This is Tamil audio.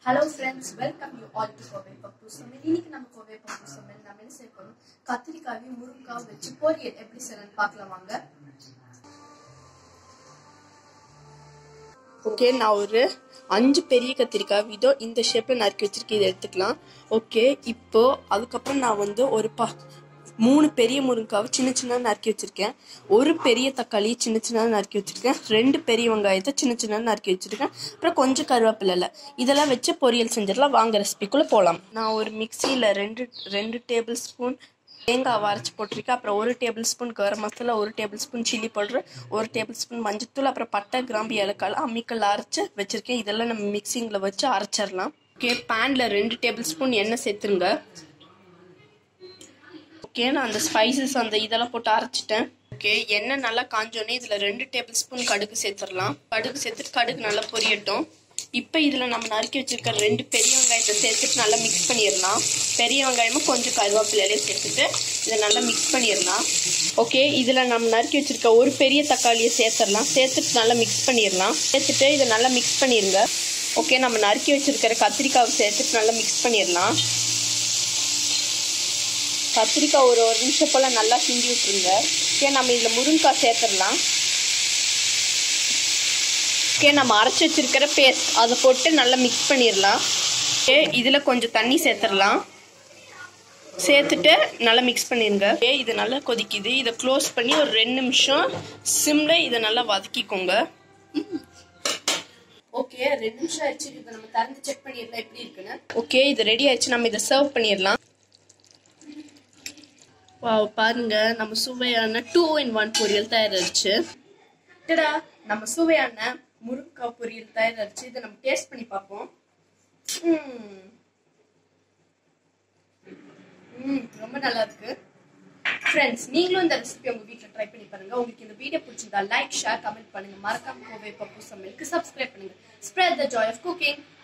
Hello friends welcome you all to Kovai Pappu சமையல் இன்னைக்கு நம்ம கோவை பப்பு சமையல் நம்ம என்ன செய்ய போறோம் கத்திரிக்காயும் முருங்காவும் வச்சு பொரியல் எப்படி செய்யணும்னு பார்க்கலாம் வாங்க ஓகே நான் ஒரு அஞ்சு பெரிய கத்திரிக்காய் இதோ இந்த ஷேப்ல நறுக்கி வச்சிருக்கேன் இதை எடுத்துக்கலாம் ஓகே இப்போ அதுக்கப்புறம் நான் வந்து ஒரு பா மூணு பெரிய முருங்காவை சின்ன சின்ன நறுக்கி வச்சிருக்கேன் ஒரு பெரிய தக்காளி சின்ன சின்ன நறுக்கி வச்சிருக்கேன் ரெண்டு பெரிய வெங்காயத்தை சின்ன சின்ன நறுக்கி வச்சிருக்கேன் அப்புறம் கொஞ்சம் கருவேப்பிலை இதெல்லாம் வச்சு பொரியல் செஞ்சிடலாம் வாங்க ரெசிபிக்குள்ள போகலாம் நான் ஒரு மிக்சியில் ரெண்டு ரெண்டு டேபிள் ஸ்பூன் தேங்காய் அரைச்சி போட்டிருக்கேன் அப்புறம் ஒரு டேபிள் ஸ்பூன் கரம் மசாலா ஒரு டேபிள் ஸ்பூன் சில்லி பவுடர் ஒரு டேபிள் ஸ்பூன் மஞ்சத்தூள் அப்புறம் பட்டை கிராம்பு ஏலக்காய் அம்மிக்கல் அரைச்சி வச்சிருக்கேன் இதெல்லாம் நம்ம மிக்சிங்கில் வச்சு அரைச்சிடலாம் ஓகே பேனில் ரெண்டு டேபிள் ஸ்பூன் எண்ணெய் சேர்த்துருங்க ஓகே நான் அந்த ஸ்பைசஸ் அந்த இதெல்லாம் போட்டு அரைச்சிட்டேன் ஓகே எண்ணெய் நல்லா காஞ்சோடனே இதில் ரெண்டு டேபிள் ஸ்பூன் கடுகு சேர்த்துடலாம் கடுகு சேர்த்துட்டு கடுகு நல்லா பொரியட்டும் இப்போ இதில் நம்ம நறுக்கி வச்சிருக்க ரெண்டு பெரிய வெங்காயத்தை சேர்த்துட்டு நல்லா மிக்ஸ் பண்ணிடலாம் பெரிய வெங்காயமும் கொஞ்சம் கருவேப்பிலையிலையும் சேர்த்துட்டு இதை நல்லா மிக்ஸ் பண்ணிடலாம் ஓகே இதில் நம்ம நறுக்கி வச்சிருக்க ஒரு பெரிய தக்காளியை சேர்த்துடலாம் சேர்த்துட்டு நல்லா மிக்ஸ் பண்ணிடலாம் சேர்த்துட்டு இதை நல்லா மிக்ஸ் பண்ணிடுங்க ஓகே நம்ம நறுக்கி வச்சிருக்கிற கத்திரிக்காவை சேர்த்துட்டு நல்லா மிக்ஸ் பண்ணிடலாம் கத்திரிக்காய் ஒரு ஒரு நிமிஷம் போல் நல்லா கிண்டி விட்டுருங்க ஓகே நம்ம இதில் முருங்கைக்காய் சேர்த்துடலாம் ஓகே நம்ம அரைச்சி வச்சிருக்கிற பேஸ்ட் அதை போட்டு நல்லா மிக்ஸ் பண்ணிடலாம் ஓகே இதில் கொஞ்சம் தண்ணி சேர்த்துடலாம் சேர்த்துட்டு நல்லா மிக்ஸ் பண்ணிடுங்க ஓகே இது நல்லா கொதிக்குது இதை க்ளோஸ் பண்ணி ஒரு ரெண்டு நிமிஷம் சிம்மில் இதை நல்லா வதக்கிக்கோங்க ஓகே ரெண்டு நிமிஷம் ஆயிடுச்சு இதை நம்ம திறந்து செக் பண்ணிடலாம் எப்படி இருக்குன்னு ஓகே இது ரெடி ஆயிடுச்சு நம்ம இதை சர்வ் பண்ணிடலாம் வாவ் பாருங்க நம்ம சுவையான டூ இன் ஒன் பொரியல் தயாரிச்சு டடா நம்ம சுவையான முருங்காய் பொரியல் தயாரிச்சு இதை நம்ம டேஸ்ட் பண்ணி பார்ப்போம் ம். ம், ரொம்ப நல்லா இருக்கு ஃப்ரெண்ட்ஸ் நீங்களும் இந்த ரெசிபி உங்க வீட்ல ட்ரை பண்ணி பாருங்க உங்களுக்கு இந்த வீடியோ பிடிச்சிருந்தா லைக் ஷேர் கமெண்ட் பண்ணுங்க மறக்காம கோவை பப்பு சமையலுக்கு சப்ஸ்கிரைப் பண்ணுங்க spread the joy of cooking